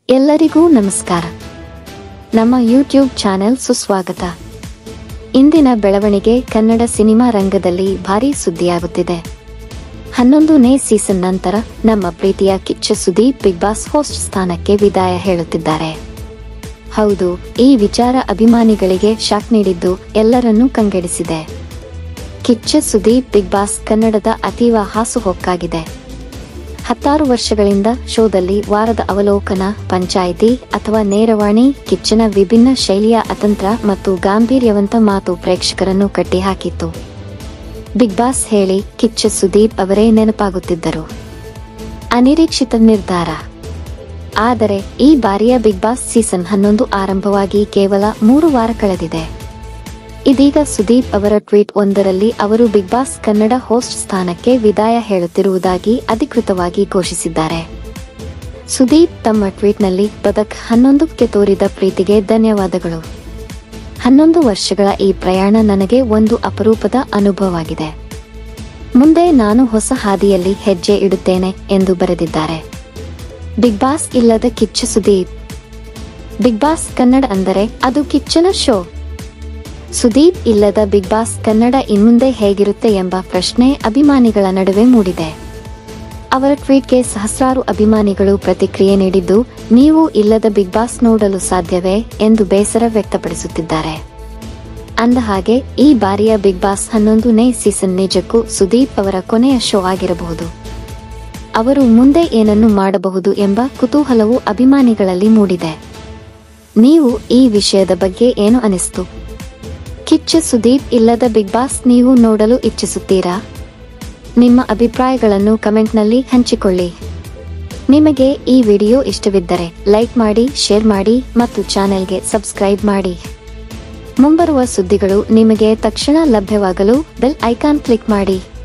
ಎಲ್ಲರಿಗೂ ನಮಸ್ಕಾರ ನಮ್ಮ ಯೂಟ್ಯೂಬ್ ಚಾನೆಲ್ ಸುಸ್ವಾಗತ ಇಂದಿನ ಬೆಳವಣಿಗೆ ಕನ್ನಡ ಸಿನಿಮಾ ರಂಗದಲ್ಲಿ ಭಾರೀ ಸುದ್ದಿಯಾಗುತ್ತಿದೆ ಹನ್ನೊಂದನೇ ಸೀಸನ್ ನಂತರ ನಮ್ಮ ಪ್ರೀತಿಯ Kichcha Sudeep Bigg Boss host ಸ್ಥಾನಕ್ಕೆ ವಿದಾಯ ಹೇಳುತ್ತಿದ್ದಾರೆ ಹೌದು ಈ ವಿಚಾರ ಅಭಿಮಾನಿಗಳಿಗೆ ಶಾಕ್ ನೀಡಿದ್ದು ಎಲ್ಲರನ್ನೂ ಕಂಗೆಡಿಸಿದೆ ಕಿಚ್ಚ ಸುದೀಪ್ ಬಿಗ್ ಬಾಸ್ ಕನ್ನಡದ ಅತೀವ ಹಾಸುಹೊಕ್ಕಾಗಿದೆ ಹತ್ತಾರು ವರ್ಷಗಳಿಂದ ಶೋದಲ್ಲಿ ವಾರದ ಅವಲೋಕನ ಪಂಚಾಯಿತಿ ಅಥವಾ ನೇರವಾಣಿ ಕಿಚ್ಚನ ವಿಭಿನ್ನ ಶೈಲಿಯ ಅತಂತ್ರ ಮತ್ತು ಗಾಂಭೀರ್ಯವಂತ ಮಾತು ಪ್ರೇಕ್ಷಕರನ್ನು ಕಟ್ಟಿಹಾಕಿತ್ತು ಬಿಗ್ ಬಾಸ್ ಹೇಳಿ ಕಿಚ್ಚ ಸುದೀಪ್ ಅವರೇ ನೆನಪಾಗುತ್ತಿದ್ದರು ಅನಿರೀಕ್ಷಿತ ನಿರ್ಧಾರ ಆದರೆ ಈ ಬಾರಿಯ ಬಿಗ್ ಬಾಸ್ ಸೀಸನ್ ಹನ್ನೊಂದು ಆರಂಭವಾಗಿ ಕೇವಲ ಮೂರು ವಾರ ಕಳೆದಿದೆ ಇದೀಗ ಸುದೀಪ್ ಅವರ ಟ್ವೀಟ್ ಒಂದರಲ್ಲಿ ಅವರು ಬಿಗ್ ಬಾಸ್ ಕನ್ನಡ ಹೋಸ್ಟ್ ಸ್ಥಾನಕ್ಕೆ ವಿದಾಯ ಹೇಳುತ್ತಿರುವುದಾಗಿ ಅಧಿಕೃತವಾಗಿ ಘೋಷಿಸಿದ್ದಾರೆ ಸುದೀಪ್ ತಮ್ಮ ಟ್ವೀಟ್ನಲ್ಲಿ ಬದಕ್ ಹನ್ನೊಂದಕ್ಕೆ ತೋರಿದ ಪ್ರೀತಿಗೆ ಧನ್ಯವಾದಗಳು ಹನ್ನೊಂದು ವರ್ಷಗಳ ಈ ಪ್ರಯಾಣ ನನಗೆ ಒಂದು ಅಪರೂಪದ ಅನುಭವವಾಗಿದೆ ಮುಂದೆ ನಾನು ಹೊಸ ಹಾದಿಯಲ್ಲಿ ಹೆಜ್ಜೆ ಇಡುತ್ತೇನೆ ಎಂದು ಬರೆದಿದ್ದಾರೆ ಬಿಗ್ ಬಾಸ್ ಇಲ್ಲದ ಕಿಚ್ಚ ಸುದೀಪ್ ಬಿಗ್ ಬಾಸ್ ಕನ್ನಡ ಅಂದರೆ ಅದು ಕಿಚ್ಚನ ಶೋ ಸುದೀಪ್ ಇಲ್ಲದ ಬಿಗ್ ಬಾಸ್ ಕನ್ನಡ ಇನ್ಮುಂದೆ ಹೇಗಿರುತ್ತೆ ಎಂಬ ಪ್ರಶ್ನೆ ಅಭಿಮಾನಿಗಳ ನಡುವೆ ಮೂಡಿದೆ ಅವರ ಟ್ವೀಟ್ಗೆ ಸಹಸ್ರಾರು ಅಭಿಮಾನಿಗಳು ಪ್ರತಿಕ್ರಿಯೆ ನೀಡಿದ್ದು ನೀವು ಇಲ್ಲದ ಬಿಗ್ ಬಾಸ್ ನೋಡಲು ಸಾಧ್ಯವೇ ಎಂದು ಬೇಸರ ವ್ಯಕ್ತಪಡಿಸುತ್ತಿದ್ದಾರೆ ಅಂದಹಾಗೆ ಈ ಬಾರಿಯ ಬಿಗ್ ಬಾಸ್ ಹನ್ನೊಂದನೇ ಸೀಸನ್ ನಿಜಕ್ಕೂ ಸುದೀಪ್ ಅವರ ಕೊನೆಯ ಶೋ ಆಗಿರಬಹುದು ಅವರು ಮುಂದೆ ಏನನ್ನು ಮಾಡಬಹುದು ಎಂಬ ಕುತೂಹಲವು ಅಭಿಮಾನಿಗಳಲ್ಲಿ ಮೂಡಿದೆ ನೀವು ಈ ವಿಷಯದ ಬಗ್ಗೆ ಏನು ಅನಿಸ್ತು ಕಿಚ್ಚ ಸುದೀಪ್ ಇಲ್ಲದ ಬಿಗ್ ಬಾಸ್ ನೀವು ನೋಡಲು ಇಚ್ಛಿಸುತ್ತೀರಾ ನಿಮ್ಮ ಅಭಿಪ್ರಾಯಗಳನ್ನು ಕಮೆಂಟ್ನಲ್ಲಿ ಹಂಚಿಕೊಳ್ಳಿ ನಿಮಗೆ ಈ ವಿಡಿಯೋ ಇಷ್ಟವಿದ್ದರೆ ಲೈಕ್ ಮಾಡಿ ಶೇರ್ ಮಾಡಿ ಮತ್ತು ಚಾನೆಲ್ಗೆ ಸಬ್ಸ್ಕ್ರೈಬ್ ಮಾಡಿ ಮುಂಬರುವ ಸುದ್ದಿಗಳು ನಿಮಗೆ ತಕ್ಷಣ ಲಭ್ಯವಾಗಲು ಬೆಲ್ ಐಕಾನ್ ಕ್ಲಿಕ್ ಮಾಡಿ